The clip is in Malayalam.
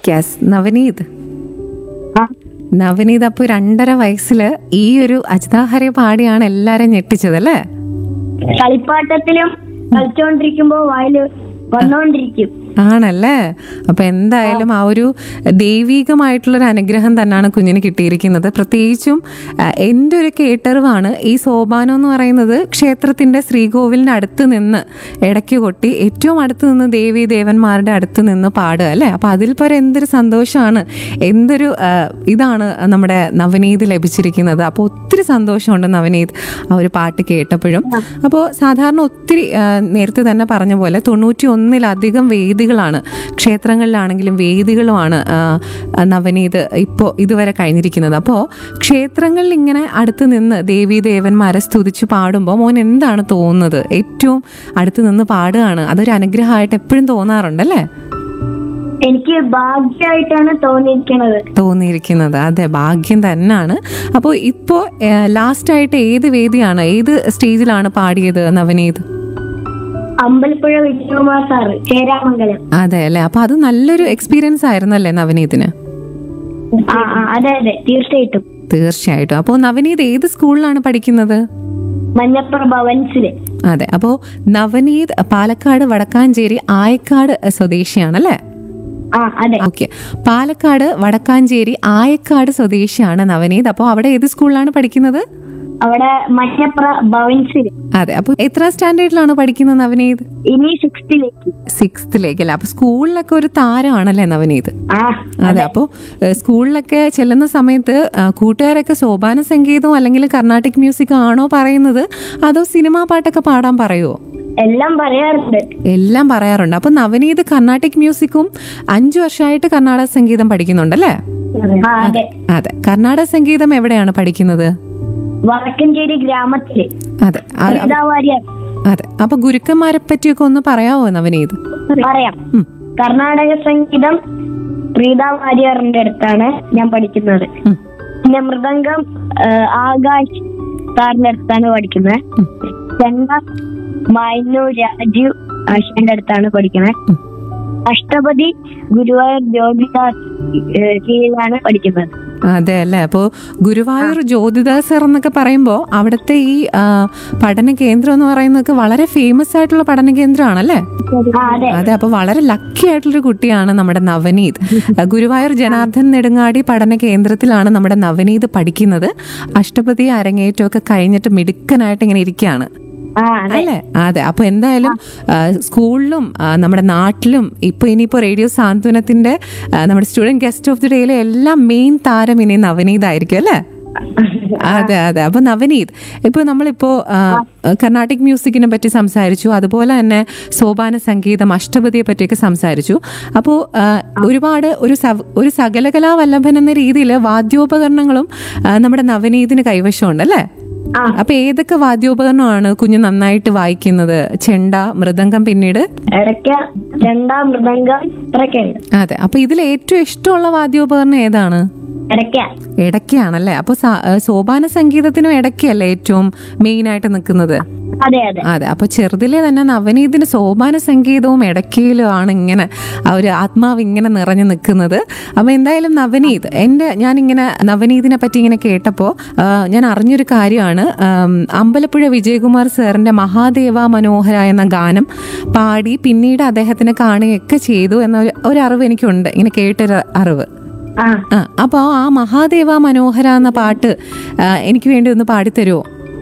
യെസ് നവനീത് ആ നവനീത് അപ്പോൾ രണ്ടര വയസ്സിൽ ഈ ഒരു അജിതാഹരെ പാടിയാണ് എല്ലാരും ഞെട്ടിച്ചത് അല്ലേ കളിപ്പാട്ടത്തിലും കളിച്ചോണ്ടിരിക്കുമ്പോ വായില് വന്നോണ്ടിരിക്കും ആണല്ലേ അപ്പൊ എന്തായാലും ആ ഒരു ദൈവീകമായിട്ടുള്ളൊരു അനുഗ്രഹം തന്നെയാണ് കുഞ്ഞിന് കിട്ടിയിരിക്കുന്നത് പ്രത്യേകിച്ചും ആ, എൻ്റെ ഒരു കേട്ടറിവാണ് ഈ സോപാനം എന്ന് പറയുന്നത് ക്ഷേത്രത്തിന്റെ ശ്രീകോവിലിന്റെ അടുത്ത് നിന്ന് ഇടയ്ക്ക് കൊട്ടി ഏറ്റവും അടുത്ത് നിന്ന് ദേവി ദേവന്മാരുടെ അടുത്ത് നിന്ന് പാടുക അല്ലേ അപ്പൊ അതിൽ പരം എന്തൊരു സന്തോഷമാണ് എന്തൊരു ആ, ഇതാണ് നമ്മുടെ നവനീത് ലഭിച്ചിരിക്കുന്നത് അപ്പോൾ ഒത്തിരി സന്തോഷമുണ്ട് നവനീത് ആ ഒരു പാട്ട് കേട്ടപ്പോഴും അപ്പോൾ സാധാരണ ഒത്തിരി ആ, നേരത്തെ തന്നെ പറഞ്ഞ പോലെ തൊണ്ണൂറ്റി ഒന്നിലധികം വേദികളാണ് ക്ഷേത്രങ്ങളിലാണെങ്കിലും വേദികളുമാണ് ആ, ആ, നവനീത് ഇപ്പോൾ ഇതുവരെ കഴിഞ്ഞിരിക്കുന്നത് അപ്പോൾ ക്ഷേത്രങ്ങളിൽ ഇങ്ങനെ അടുത്ത് നിന്ന് ദേവീ ദേവന്മാരെ സ്തുതിച്ച് പാടുമ്പോൾ മോൻ എന്താണ് തോന്നുന്നത് ഏറ്റവും അടുത്ത് നിന്ന് പാടുകയാണ് അതൊരു അനുഗ്രഹമായിട്ട് എപ്പോഴും തോന്നാറുണ്ടല്ലേ എനിക്ക് ഭാഗ്യമായിട്ടാണ് തോന്നിയിരിക്കുന്നത് തോന്നിയിരിക്കുന്നത് അതെ ഭാഗ്യം തന്നെയാണ് അപ്പോൾ ഇപ്പോൾ ലാസ്റ്റ് ആയിട്ട് ഏത് വേദിയാണ് ഏത് സ്റ്റേജിലാണ് പാടിയത് നവനീത് അമ്പലപ്പുഴ വിജയകുമാർ സാറ് ചേരാമംഗലം അതെ അല്ലേ അപ്പൊ അത് നല്ലൊരു എക്സ്പീരിയൻസ് ആയിരുന്നല്ലേ നവനീതിന് ആ ആ അതെ അതെ തീർച്ചയായിട്ടും തീർച്ചയായിട്ടും അപ്പോൾ നവനീത് ഏത് സ്കൂളിലാണ് പഠിക്കുന്നത് മഞ്ഞപ്പുറ ഭവൻസില് അതെ അപ്പോൾ നവനീത് പാലക്കാട് വടക്കാഞ്ചേരി ആയക്കാട് സ്വദേശിയാണല്ലേ ആ അതെ ഓക്കെ പാലക്കാട് വടക്കാഞ്ചേരി ആയക്കാട് സ്വദേശിയാണ് നവനീത് അപ്പോൾ അവിടെ ഏത് സ്കൂളിലാണ് പഠിക്കുന്നത് അവിടെ മഞ്ഞപ്പുറ ഭവൻസില് അതെ അപ്പോൾ എത്ര സ്റ്റാൻഡേർഡിലാണ് പഠിക്കുന്നത് നവനീത് ഇനി സിക്സ്ത്തിലേക്ക് സിക്സ്ത്തിലേക്ക് അല്ലേ അപ്പൊ സ്കൂളിലൊക്കെ ഒരു താരമാണല്ലേ നവനീത് ആ അതെ അപ്പോൾ സ്കൂളിലൊക്കെ ചെല്ലുന്ന സമയത്ത് ആ, കൂട്ടുകാരൊക്കെ സോപാന സംഗീതവും അല്ലെങ്കിൽ കർണാട്ടിക് മ്യൂസിക് ആണോ പറയുന്നത് അതോ സിനിമാ പാട്ടൊക്കെ പാടാൻ പറയുമോ എല്ലാം പറയാറുണ്ട് എല്ലാം പറയാറുണ്ട് അപ്പൊ നവനീത് കർണാട്ടിക് മ്യൂസിക്കും അഞ്ചു വർഷമായിട്ട് കർണാടക സംഗീതം പഠിക്കുന്നുണ്ടല്ലേ ആ അതെ അതെ കർണാടക സംഗീതം എവിടെയാണ് പഠിക്കുന്നത് വടക്കഞ്ചേരി ഗ്രാമത്തില് അതെ ആ, വാര്യർ അതെ അപ്പൊ ഗുരുക്കന്മാരെ പറ്റിയൊക്കെ ഒന്ന് പറയാവോ നവനീത് പറയാം ഉം. കർണാടക സംഗീതം പ്രീത വാര്യറിന്റെ അടുത്താണ് ഞാൻ പഠിക്കുന്നത് ഉം. പിന്നെ മൃദംഗം ആ, ആകാശ് സാറിന്റെ അടുത്താണ് പഠിക്കുന്നത് ഉം. ചെണ്ട മൈനു രാജു ആശാന്റെ അടുത്താണ് പഠിക്കുന്നത് ഉം. അഷ്ടപതി ഗുരുവായൂർ ജ്യോതിദാസ് ഏ, കീഴിലാണ് പഠിക്കുന്നത് അതെ അല്ലേ അപ്പോൾ ഗുരുവായൂർ ജ്യോതിദാസ് സർ എന്നൊക്കെ പറയുമ്പോൾ അവിടുത്തെ ഈ ആ, പഠന കേന്ദ്രം എന്ന് പറയുന്നതൊക്കെ വളരെ ഫേമസ് ആയിട്ടുള്ള പഠന കേന്ദ്രമാണല്ലേ ആ അതെ അതെ അപ്പോൾ വളരെ ലക്കി ആയിട്ടുള്ളൊരു കുട്ടിയാണ് നമ്മുടെ നവനീത് ആ, ഗുരുവായൂർ ജനാർദ്ദൻ നെടുങ്ങാടി പഠന കേന്ദ്രത്തിലാണ് നമ്മുടെ നവനീത് പഠിക്കുന്നത് അഷ്ടപതി അരങ്ങേറ്റമൊക്കെ കഴിഞ്ഞിട്ട് മിടുക്കനായിട്ട് ഇങ്ങനെ ഇരിക്കുകയാണ് ആ അതെ അല്ലേ അതെ അപ്പൊ എന്തായാലും ആ, സ്കൂളിലും ആ, നമ്മുടെ നാട്ടിലും ഇപ്പൊ ഇനിയിപ്പോ റേഡിയോ സാന്ത്വനത്തിന്റെ ആ, നമ്മുടെ സ്റ്റുഡന്റ് ഗസ്റ്റ് ഓഫ് ദി ഡേയിലെ എല്ലാം മെയിൻ താരം ഇനി നവനീത് ആയിരിക്കും അല്ലേ അതെ അതെ അപ്പൊ നവനീത് ഇപ്പൊ നമ്മളിപ്പോ ആ, കർണാട്ടിക് മ്യൂസിക്കിനെ പറ്റി സംസാരിച്ചു അതുപോലെ തന്നെ സോപാന സംഗീതം അഷ്ടപതിയെ പറ്റിയൊക്കെ സംസാരിച്ചു അപ്പോൾ ഒരുപാട് ഒരു സവ- ഒരു സകലകലാ വല്ലഭൻ എന്ന രീതിയിൽ വാദ്യോപകരണങ്ങളും ആ, നമ്മുടെ നവനീതിന് കൈവശമുണ്ട് അല്ലേ ആ. അപ്പൊ ഏതൊക്കെ വാദ്യോപകരണമാണ് കുഞ്ഞ് നന്നായിട്ട് വായിക്കുന്നത് ചെണ്ട മൃദംഗം പിന്നീട് ഇടയ്ക്ക് രണ്ടാം മൃദംഗം ഇത്രയൊക്കെയുണ്ട് അതെ അപ്പൊ ഇതിൽ ഏറ്റവും ഇഷ്ടമുള്ള വാദ്യോപകരണം ഏതാണ് ഇടയ്ക്ക ഇടയ്ക്കാണല്ലേ അപ്പൊ സ- ഏ, സോപാന സംഗീതത്തിനും ഇടയ്ക്കല്ലേ ഏറ്റവും മെയിൻ ആയിട്ട് നിൽക്കുന്നത് അതെ അതെ അതെ അപ്പൊ ചെറുതിലെ തന്നെ നവനീതിന് സോപാന സംഗീതവും ഇടയ്ക്കയിലും ആണ് ഇങ്ങനെ ആ ഒരു ആത്മാവ് ഇങ്ങനെ നിറഞ്ഞു നിൽക്കുന്നത് അപ്പൊ എന്തായാലും നവനീത് എൻ്റെ ഞാനിങ്ങനെ നവനീതിനെ പറ്റി ഇങ്ങനെ കേട്ടപ്പോൾ ഞാൻ അറിഞ്ഞൊരു കാര്യമാണ് ആം, അമ്പലപ്പുഴ വിജയകുമാർ സാറിന്റെ മഹാദേവ മനോഹര എന്ന ഗാനം പാടി പിന്നീട് അദ്ദേഹത്തിനെ കാണുകയൊക്കെ ചെയ്തു എന്ന ഒരു- ഒരു അറിവ് എനിക്കുണ്ട് ഇങ്ങനെ കേട്ടൊരു അറിവ് ആ ആ അപ്പോൾ ആ മഹാദേവ മനോഹര എന്ന പാട്ട് ആ, എനിക്ക് വേണ്ടി ഒന്ന് പാടിത്തരുമോ